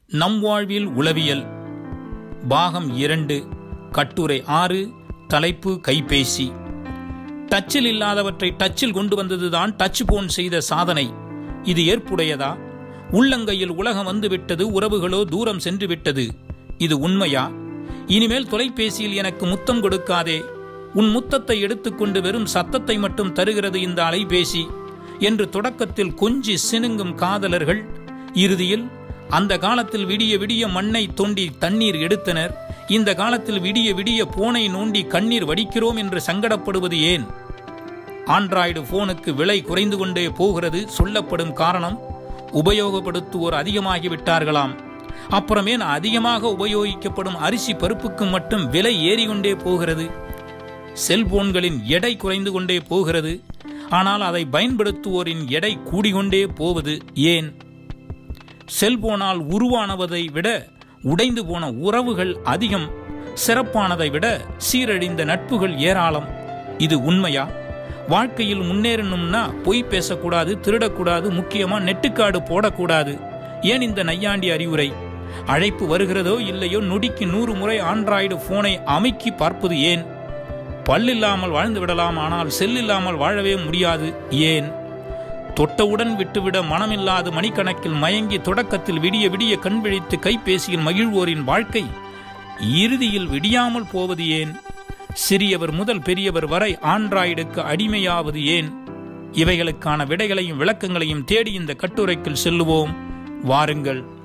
நம் வாழ்வில் உளவியல் பாகம் இரண்டு கட்டுரை ஆறு தலைப்பு கைபேசி டச்சில் இல்லாதவற்றை டச்சில் கொண்டு வந்ததுதான் டச் போன் செய்த சாதனை இது ஏற்புடையதா உள்ளங்கையில் உலகம் வந்துவிட்டது உறவுகளோ தூரம் சென்று விட்டது இது உண்மையா இனிமேல் தொலைபேசியில் எனக்கு முத்தம் கொடுக்காதே உன் முத்தத்தை எடுத்துக்கொண்டு வெறும் சத்தத்தை மட்டும் தருகிறது இந்த அலைபேசி என்று தொடக்கத்தில் கொஞ்சி சினுங்கும் காதலர்கள் இறுதியில் அந்த காலத்தில் விடிய விடிய மண்ணை தோண்டி தண்ணீர் எடுத்தனர் இந்த காலத்தில் விடிய விடிய போனை நோண்டி கண்ணீர் வடிக்கிறோம் என்று சங்கடப்படுவது ஏன் ஆண்ட்ராய்டு போனுக்கு விலை குறைந்து கொண்டே போகிறது சொல்லப்படும் காரணம் உபயோகப்படுத்துவோர் அதிகமாகிவிட்டார்களாம் அப்புறமே அதிகமாக உபயோகிக்கப்படும் அரிசி பருப்புக்கு மட்டும் விலை ஏறிக்கொண்டே போகிறது செல்போன்களின் எடை குறைந்து கொண்டே போகிறது ஆனால் அதை பயன்படுத்துவோரின் எடை கூடிக்கொண்டே போவது ஏன் செல்போனால் உருவானவதை விட உடைந்து போன உறவுகள் அதிகம் சிறப்பானதை விட சீரழிந்த நட்புகள் ஏராளம் இது உண்மையா வாழ்க்கையில் முன்னேறணும்னா பொய் பேசக்கூடாது திருடக்கூடாது முக்கியமா நெட்டுக்காடு போடக்கூடாது ஏன் இந்த நையாண்டி அறிவுரை அழைப்பு வருகிறதோ இல்லையோ நொடிக்கு நூறு முறை ஆண்ட்ராய்டு போனை அமைக்கி பார்ப்பது ஏன் பல்லில்லாமல் வாழ்ந்து விடலாம் ஆனால் செல்லில்லாமல் வாழவே முடியாது ஏன் தொட்டவுடன் விட்டுவிட மனமில்லாது மணிக்கணக்கில் மயங்கி தொடக்கத்தில் விடிய விடிய கண் விழித்து கைபேசியில் மகிழ்வோரின் வாழ்க்கை இறுதியில் விடியாமல் போவது ஏன் சிறியவர் முதல் பெரியவர் வரை ஆண்ட்ராய்டுக்கு அடிமையாவது ஏன் இவைகளுக்கான விடைகளையும் விளக்கங்களையும் தேடி இந்த கட்டுரைக்குள் செல்லுவோம் வாருங்கள்